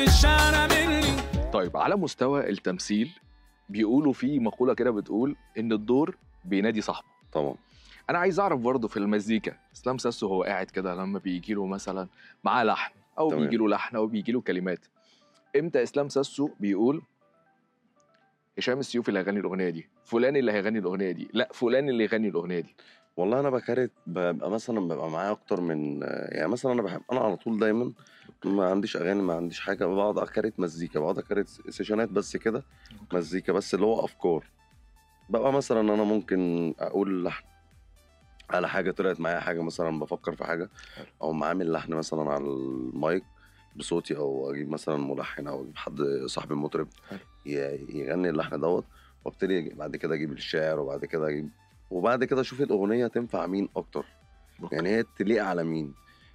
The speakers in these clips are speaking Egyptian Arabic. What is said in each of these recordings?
الشارع مني طيب على مستوى التمثيل بيقولوا في مقولة كده بتقول إن الدور بينادي صاحبه طبعا أنا عايز أعرف برضه في المزيكا إسلام ساسو هو قاعد كده لما بيجي له مثلا معاه لحن أو تمام. بيجي له لحن أو بيجي له كلمات إمتى إسلام ساسو بيقول هشام السيوفي اللي هيغني الأغنية دي فلان اللي هيغني الأغنية دي لا فلان اللي يغني الأغنية دي والله انا بكرت ببقى مثلا ببقى معايا اكتر من يعني مثلا انا بحب انا على طول دايما ما عنديش اغاني ما عنديش حاجه بقعد اكرت مزيكا بقعد اكرت سيشنات بس كده مزيكا بس اللي هو افكار ببقى مثلا انا ممكن اقول لحن على حاجه طلعت معايا حاجه مثلا بفكر في حاجه او عامل لحن مثلا على المايك بصوتي او اجيب مثلا ملحن او اجيب حد صاحبي مطرب حلو. ي- يغني اللحن دوت وابتدي بعد كده اجيب الشعر وبعد كده اجيب وبعد كده اشوف الاغنيه تنفع مين اكتر يعني هي تليق على مين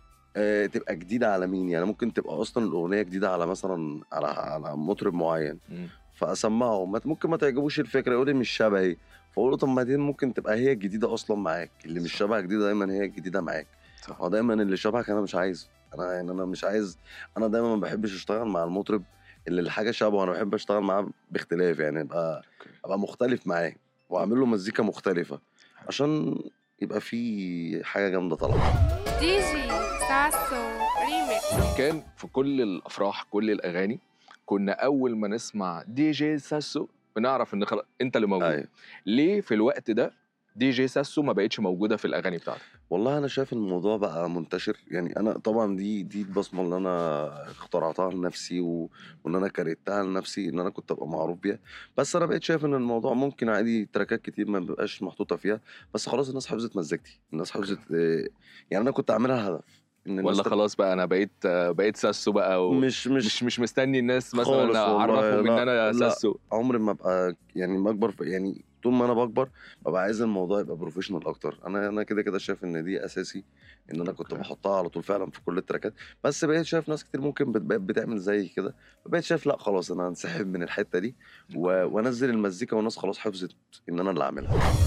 آه تبقى جديده على مين يعني ممكن تبقى اصلا الاغنيه جديده على مثلا على على مطرب معين مم. فاسمعه ما- ممكن ما تعجبوش الفكره يقول لي مش شبهي فاقول له طب ما دي ممكن تبقى هي الجديده اصلا معاك اللي مش صح. شبهك دي دايما هي الجديده معاك صح هو دايما اللي شبهك انا مش عايزه انا يعني انا مش عايز انا دايما ما بحبش اشتغل مع المطرب اللي الحاجه شبهه انا بحب اشتغل معاه باختلاف يعني ابقى أوكي. ابقى مختلف معاه واعمل له مزيكا مختلفه عشان يبقى في حاجه جامده طالعه دي جي ساسو ريميكس كان في كل الافراح كل الاغاني كنا اول ما نسمع دي جي ساسو بنعرف ان خلاص انت اللي موجود ايوه ليه في الوقت ده دي جي ساسو ما بقتش موجوده في الاغاني بتاعتك والله انا شايف ان الموضوع بقى منتشر يعني انا طبعا دي دي البصمه اللي انا اخترعتها لنفسي و... وان انا كريتها لنفسي ان انا كنت ابقى معروف بيها بس انا بقيت شايف ان الموضوع ممكن عادي تراكات كتير ما بيبقاش محطوطه فيها بس خلاص الناس حفظت مزيكتي الناس حفظت آه، يعني انا كنت عاملها هدف ان الناس ولا تبقى- خلاص بقى انا بقيت بقيت ساسو بقى و... مش مش مش مش مستني الناس خالص مثلا والله، اعرفهم ان لا، انا لا. ساسو عمري ما ابقى يعني ما اكبر في يعني طول ما انا بكبر ببقى عايز الموضوع يبقى بروفيشنال اكتر انا انا كده كده شايف ان دي اساسي ان انا كنت أوكي. بحطها على طول فعلا في كل التراكات بس بقيت شايف ناس كتير ممكن بت- بقت بتعمل زي كده فبقيت شايف لا خلاص انا هنسحب من الحته دي و- وانزل المزيكا والناس خلاص حفظت ان انا اللي عاملها